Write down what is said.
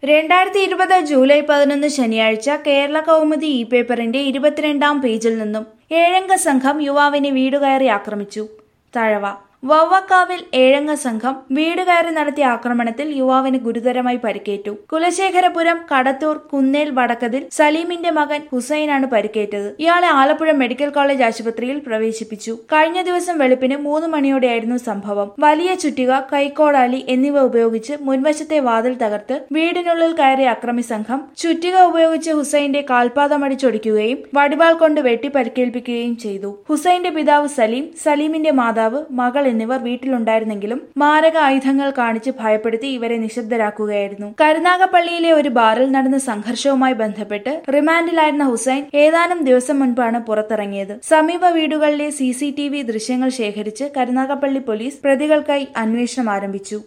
രണ്ടായിരത്തി ഇരുപത് ജൂലൈ പതിനൊന്ന് ശനിയാഴ്ച കേരള കൗമുദി ഇ പേപ്പറിന്റെ ഇരുപത്തിരണ്ടാം പേജിൽ നിന്നും ഏഴംഗ സംഘം യുവാവിനെ വീടുകയറി ആക്രമിച്ചു തഴവ വവ്വക്കാവിൽ ഏഴംഗ സംഘം വീട് കയറി നടത്തിയ ആക്രമണത്തിൽ യുവാവിന് ഗുരുതരമായി പരിക്കേറ്റു കുലശേഖരപുരം കടത്തൂർ കുന്നേൽ വടക്കതിൽ സലീമിന്റെ മകൻ ഹുസൈനാണ് പരിക്കേറ്റത് ഇയാളെ ആലപ്പുഴ മെഡിക്കൽ കോളേജ് ആശുപത്രിയിൽ പ്രവേശിപ്പിച്ചു കഴിഞ്ഞ ദിവസം വെളുപ്പിന് മൂന്ന് മണിയോടെയായിരുന്നു സംഭവം വലിയ ചുറ്റിക കൈക്കോടാലി എന്നിവ ഉപയോഗിച്ച് മുൻവശത്തെ വാതിൽ തകർത്ത് വീടിനുള്ളിൽ കയറിയ അക്രമി സംഘം ചുറ്റിക ഉപയോഗിച്ച് ഹുസൈന്റെ കാൽപാദമടിച്ചൊടിക്കുകയും വടിവാൾ കൊണ്ട് വെട്ടി പരിക്കേൽപ്പിക്കുകയും ചെയ്തു ഹുസൈന്റെ പിതാവ് സലീം സലീമിന്റെ മാതാവ് മകൾ എന്നിവർ വീട്ടിലുണ്ടായിരുന്നെങ്കിലും മാരക ആയുധങ്ങൾ കാണിച്ച് ഭയപ്പെടുത്തി ഇവരെ നിശബ്ദരാക്കുകയായിരുന്നു കരുനാഗപ്പള്ളിയിലെ ഒരു ബാറിൽ നടന്ന സംഘർഷവുമായി ബന്ധപ്പെട്ട് റിമാൻഡിലായിരുന്ന ഹുസൈൻ ഏതാനും ദിവസം മുൻപാണ് പുറത്തിറങ്ങിയത് സമീപ വീടുകളിലെ സി ദൃശ്യങ്ങൾ ശേഖരിച്ച് കരുനാഗപ്പള്ളി പോലീസ് പ്രതികൾക്കായി അന്വേഷണം ആരംഭിച്ചു